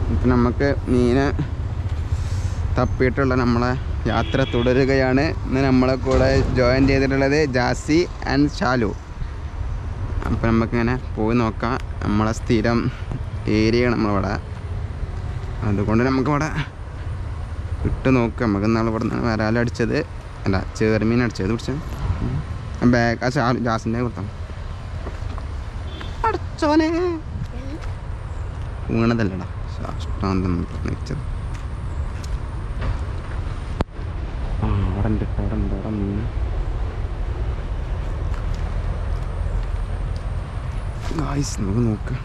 ഇപ്പം നമുക്ക് മീന് തപ്പിയിട്ടുള്ള നമ്മളെ യാത്ര തുടരുകയാണ് ഇന്ന് നമ്മളെ കൂടെ ജോയിൻ ചെയ്തിട്ടുള്ളത് ജാസി ആൻഡ് ഷാലു അപ്പം നമുക്കിങ്ങനെ പോയി നോക്കാം നമ്മളെ സ്ഥിരം ഏരിയയാണ് നമ്മളിവിടെ അതുകൊണ്ട് നമുക്കിവിടെ ഇട്ട് നോക്കാം നമുക്ക് ഇന്നാൾ ഇവിടെ നിന്ന് വരാലടിച്ചത് അല്ല ചേർമീൻ അടിച്ചത് പിടിച്ച ബാഗ് ആ ഷാലു ജാസിൻ്റെ കൊടുത്താൽ അടച്ചോനെ വീണതല്ലടാ സാഷ്ടാന്തം നിർണയിച്ചത് ആ അവിടെ ഉണ്ട് അവിടെ ഉണ്ട് അവിടെ മീൻ ഗായ്സ് നമുക്ക് നോക്കാം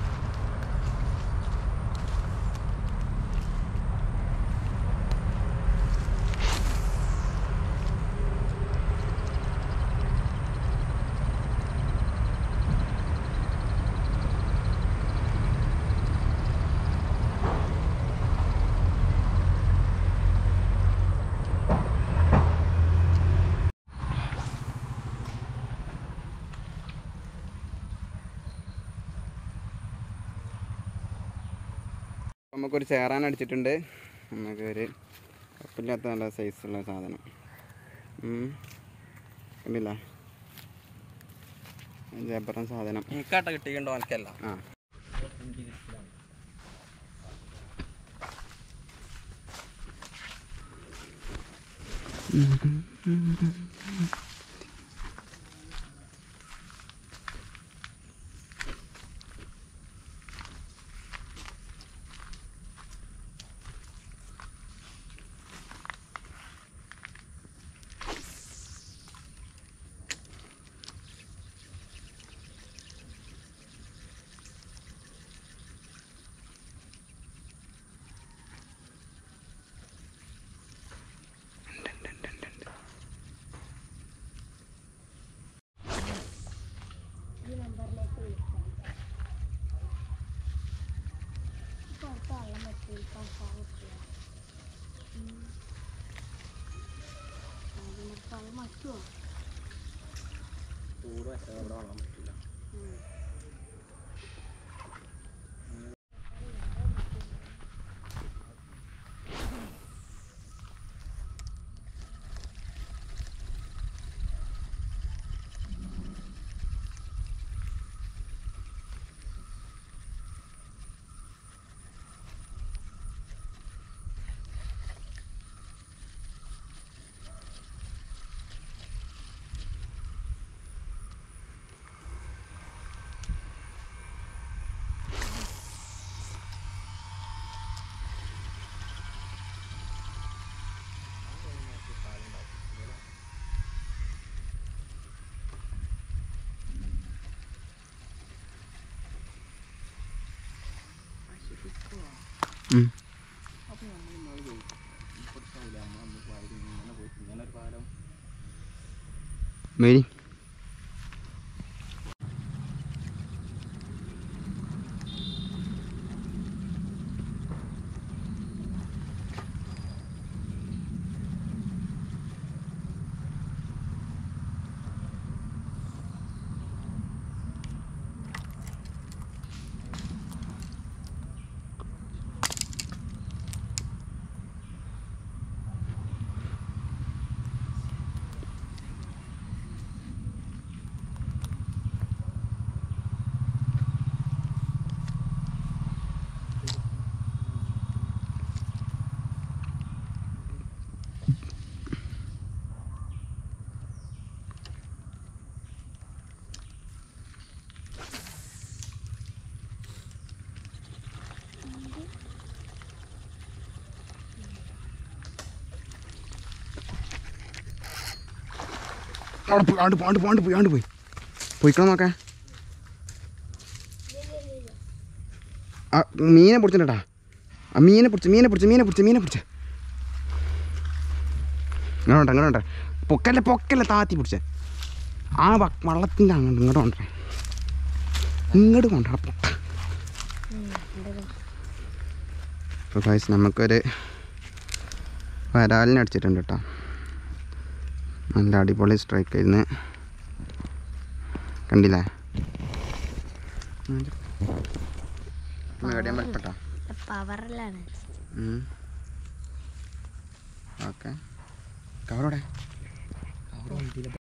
നമുക്കൊരു ചേറാൻ അടിച്ചിട്ടുണ്ട് നമുക്കൊരു കപ്പില്ലാത്ത നല്ല സൈസുള്ള സാധനം ഉം. കണ്ടില്ല ജബറൻ സാധനം എനിക്കാട്ട കിട്ടിയിട്ടുണ്ടോ എനിക്കല്ല ആ ഈ നമ്പറിലേക്ക് വിളിക്കാം പുറത്ത് വെള്ളം പറ്റിയിരിക്കാൻ സാധിക്കില്ല അതിനൊക്കെ അത് മറ്റുമോ ഉം. മേരി അവിടെ പോയി ആണ്ട് പോയി ആണ്ട് പോയി ആണ്ട് പോയി പോയിക്കണം നോക്കേ ആ മീനെ പിടിച്ചിട്ടാ ആ മീനെ പിടിച്ച് മീനെ പിടിച്ച് മീനെ പിടിച്ച് മീനെ പിടിച്ച് ഇങ്ങോട്ട് ഇങ്ങോട്ട് പൊക്കല്ല പൊക്കല്ല താത്തി പിടിച്ചേ ആ വ- വള്ളത്തിൻ്റെ അങ്ങോട്ട് ഇങ്ങോട്ട് കൊണ്ടേ ഇങ്ങോട്ട് കൊണ്ടാ പൊക്ക അപ്പോൾ ഗൈസ് നമുക്കൊരു വരാലിനെ അടിച്ചിട്ടുണ്ട് കേട്ടോ നല്ല അടിപൊളി സ്ട്രൈക്ക് ആയിരുന്നു കണ്ടില്ലേ മീഡിയം വലിപ്പട്ടോ പവറിലാണ് ഓക്കെ കവറോടെ